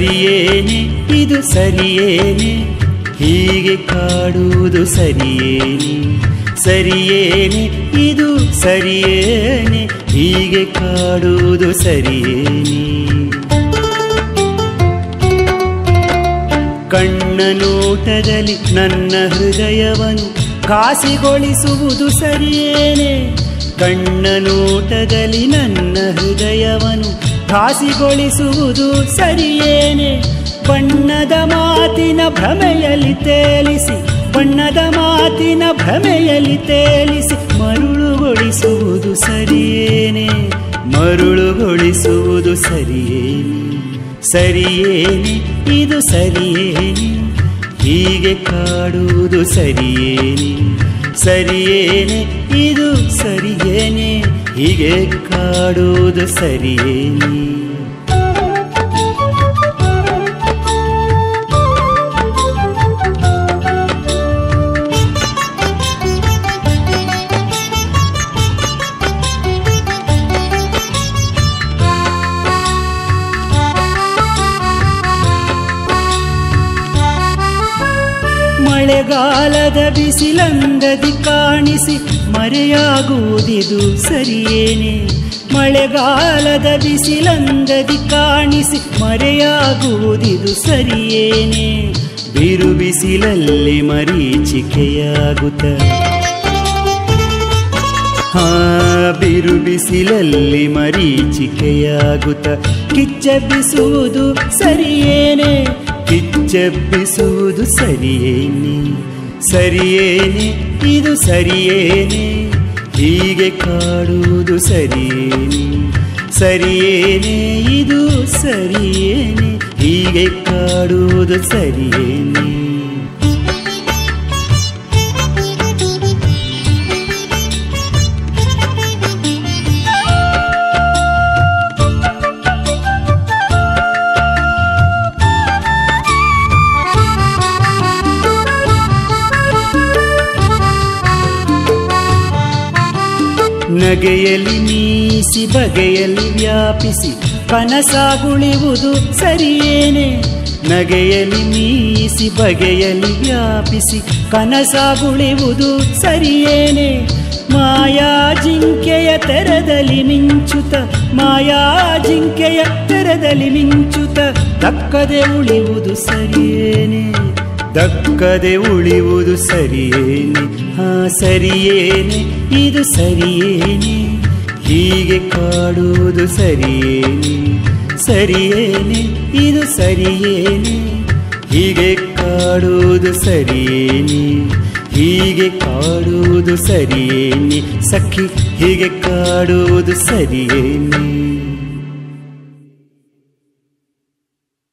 ಸರಿಯೇನೆ ಇದು ಸರಿಯೇನೆ ಹೀಗೆ ಕಾಡುವುದು ಸರಿಯೇನೆ ಸರಿಯೇನೆ ಇದು ಸರಿಯೇನೆ ಹೀಗೆ ಕಾಡುವುದು ಸರಿಯೇನೆ ಕಣ್ಣ ನೋಟದಲ್ಲಿ ನನ್ನ ಹೃದಯವನ್ನು ಕಾಸಿಗೊಳಿಸುವುದು ಸರಿಯೇನೆ ಕಣ್ಣ ನೋಟದಲ್ಲಿ ನನ್ನ ಹೃದಯವನ್ನು ಕಾಸಿಗೊಳಿಸುವುದು ಸರಿಯೇನೆ ಬಣ್ಣದ ಮಾತಿನ ಭ್ರಮೆಯಲ್ಲಿ ತೇಲಿಸಿ ಬಣ್ಣದ ಮಾತಿನ ಭ್ರಮೆಯಲ್ಲಿ ತೇಲಿಸಿ ಮರುಳುಗೊಳಿಸುವುದು ಸರಿಯೇನೆ ಮರುಳುಗೊಳಿಸುವುದು ಸರಿಯೇನೆ ಸರಿಯೇನೆ ಇದು ಸರಿಯೇನೆ ಹೀಗೆ ಕಾಡುವುದು ಸರಿಯೇನೆ ಸರಿಯೇನೆ ಇದು ಸರಿಯೇನೆ ಹೀಗೆ ಕಾಡುವುದು ಸರಿಯೇನೆ ಮಳೆಗಾಲದ ಬಿಸಿಲಂದದಿ ಕಾಣಿಸಿ ಮರೆಯಾಗುವುದಿದು ಸರಿಯೇನೆ ಮಳೆಗಾಲದ ಬಿಸಿಲಂದದಿ ಕಾಣಿಸಿ ಮರೆಯಾಗುವುದಿದು ಸರಿಯೇನೆ ಬಿರು ಬಿಸಿಲಲ್ಲಿ ಮರೀಚಿಕೆಯಾಗುತ್ತ ಹಾ ಬಿರು ಬಿಸಿಲಲ್ಲಿ ಮರೀಚಿಕೆಯಾಗುತ್ತ ಕಿಚ್ಚೆಬ್ಬಿಸುವುದು ಸರಿಯೇನೆ ಕಿಚ್ಚೆಬ್ಬಿಸುವುದು ಸರಿಯೇನೆ ಸರಿಯೇನೆ ಇದು ಸರಿಯೇನೆ ಹೀಗೆ ಕಾಡುವುದು ಸರಿಯೇನೆ ಸರಿಯೇನೆ ಇದು ಸರಿಯೇನೆ ಹೀಗೆ ಕಾಡುವುದು ಸರಿಯೇನೆ ನಗೆಯಲ್ಲಿ ಮೀಸಿ ಬಗೆಯಲ್ಲಿ ವ್ಯಾಪಿಸಿ ಕನಸಾಗುಳಿವುದು ಸರಿಯೇನೆ ನಗೆಯಲ್ಲಿ ಮೀಸಿ ಬಗೆಯಲ್ಲಿ ವ್ಯಾಪಿಸಿ ಕನಸಾಗುಳಿವುದು ಸರಿಯೇನೆ ಮಾಯಾ ಜಿಂಕೆಯ ತೆರದಲ್ಲಿ ಮಿಂಚುತ ಮಾಯಾ ಜಿಂಕೆಯ ತೆರದಲ್ಲಿ ಮಿಂಚುತ ತಕ್ಕದೆ ಉಳಿಯುವುದು ಸರಿಯೇನೆ ದಕ್ಕದೆ ಉಳಿಯುವುದು ಸರಿಯೇನೆ ಹಾ ಸರಿಯೇನೆ ಇದು ಸರಿಯೇನೆ ಹೀಗೆ ಕಾಡುವುದು ಸರಿಯೇನೆ ಸರಿಯೇನೆ ಇದು ಸರಿಯೇನೆ ಹೀಗೆ ಕಾಡುವುದು ಸರಿಯೇನೆ ಹೀಗೆ ಕಾಡುವುದು ಸರಿಯೇನೆ ಸಖಿ ಹೀಗೆ ಕಾಡುವುದು ಸರಿಯೇನೆ